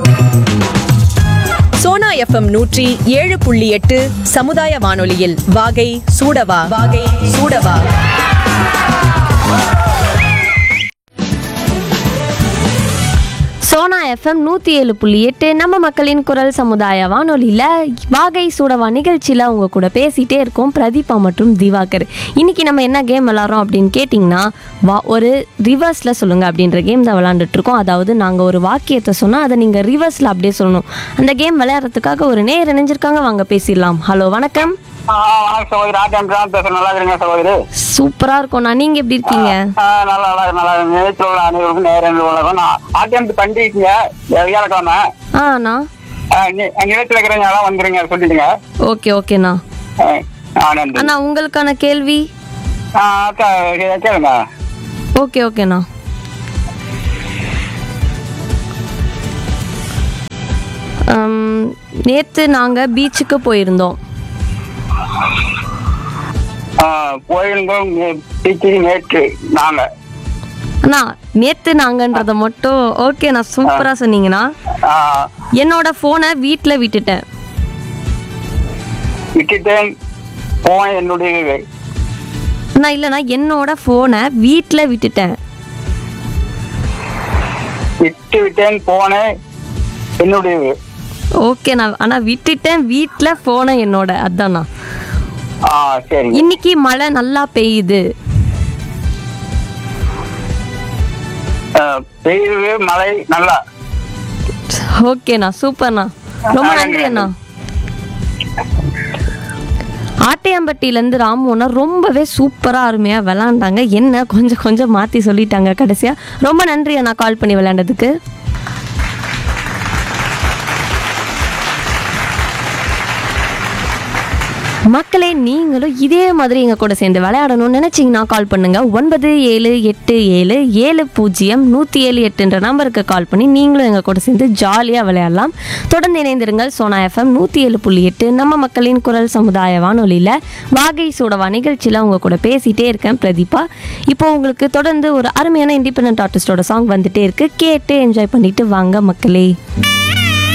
Sona FM நூற்றி ஏழு புள்ளி எட்டு சமுதாய வானொலியில் வாகை சூடவா வாகை சூடவா சோனா எஃப்எம் நூற்றி ஏழு புள்ளி எட்டு நம்ம மக்களின் குரல் சமுதாய வானொலியில் வாகை சூடவா நிகழ்ச்சியில் அவங்க கூட பேசிகிட்டே இருக்கோம் பிரதீபா மற்றும் திவாகர் இன்னைக்கு நம்ம என்ன கேம் விளாட்றோம் அப்படின்னு கேட்டிங்கன்னா வா ஒரு ரிவர்ஸில் சொல்லுங்கள் அப்படின்ற கேம் தான் விளாண்டுட்டு இருக்கோம் அதாவது நாங்கள் ஒரு வாக்கியத்தை சொன்னால் அதை நீங்கள் ரிவர்ஸில் அப்படியே சொல்லணும் அந்த கேம் விளையாடுறதுக்காக ஒரு நேர் இணைஞ்சிருக்காங்க வாங்க பேசிடலாம் ஹலோ வணக்கம் ஆ, வணக்கம் சகோதரி ஆட்டம் தான் பேசுறேன் நல்லா இருக்கீங்க சகோதரி சூப்பராக இருக்கோண்ணா நீங்கள் எப்படி இருக்கீங்க ஆ, நல்லா நல்லா நல்லா நிலையத்தில் உள்ள அனைவருக்கும் நேரம் வணக்கம் நான் ஆட்டம் பண்ணிருக்கீங்க வியாழக்கிழமை ஆ அண்ணா ஆ, நி- நிலையத்தில் இருக்கிறவங்க எல்லாம் வந்துருங்க சொல்லிடுங்க ஓகே ஓகேண்ணா ஆ, ஆ, நன்றி அண்ணா உங்களுக்கான கேள்வி ஆ, அக்கா, கே- கேளுங்க ஓகே ஓகேண்ணா நேற்று நாங்கள் பீச்சுக்கு போயிருந்தோம் ஆ, போயிருந்தோம் டீச்சர் நேற்று நாங்க அண்ணா நேற்று நாங்கன்றத மட்டும் ஓகேண்ணா சூப்பராக சொன்னீங்கண்ணா ஆ, என்னோட ஃபோனை வீட்டில் விட்டுட்டேன் விட்டுட்டேன் போன் என்னுடைய அண்ணா இல்லைண்ணா என்னோட ஃபோனை வீட்டில் விட்டுட்டேன் விட்டு விட்டேன் போனேன் என்னுடைய ஓகேண்ணா ஆனால் விட்டுட்டேன் வீட்டில் ஃபோனை என்னோட அதாண்ணா ஆ சரிங்க இன்னைக்கு மழை நல்லா பெய்யுது ஆ, பெய்யுது மழை நல்லா ஓகேண்ணா சூப்பர்ண்ணா ரொம்ப நன்றி அண்ணா ஆட்டையாம்பட்டியிலேருந்து ராமுன்னா ரொம்பவே சூப்பராக அருமையாக விளாண்டாங்க என்ன கொஞ்சம் கொஞ்சம் மாற்றி சொல்லிட்டாங்க கடைசியாக ரொம்ப நன்றி அண்ணா கால் பண்ணி விளையாண்டதுக்கு மக்களே நீங்களும் இதே மாதிரி எங்கள் கூட சேர்ந்து விளையாடணும்னு நினச்சிங்கன்னா கால் பண்ணுங்க ஒன்பது ஏழு எட்டு ஏழு ஏழு பூஜ்ஜியம் நூற்றி ஏழு எட்டுன்ற நம்பருக்கு கால் பண்ணி நீங்களும் எங்கள் கூட சேர்ந்து ஜாலியாக விளையாடலாம் தொடர்ந்து இணைந்திருங்கள் சோனா எஃப்எம் நூற்றி ஏழு புள்ளி எட்டு நம்ம மக்களின் குரல் சமுதாய வானொலியில் வாகை சூடவா நிகழ்ச்சியில் உங்கள் கூட பேசிகிட்டே இருக்கேன் பிரதீபா இப்போ உங்களுக்கு தொடர்ந்து ஒரு அருமையான இண்டிபெண்ட் ஆர்டிஸ்டோட சாங் வந்துட்டே இருக்கு கேட்டு என்ஜாய் பண்ணிட்டு வாங்க மக்களே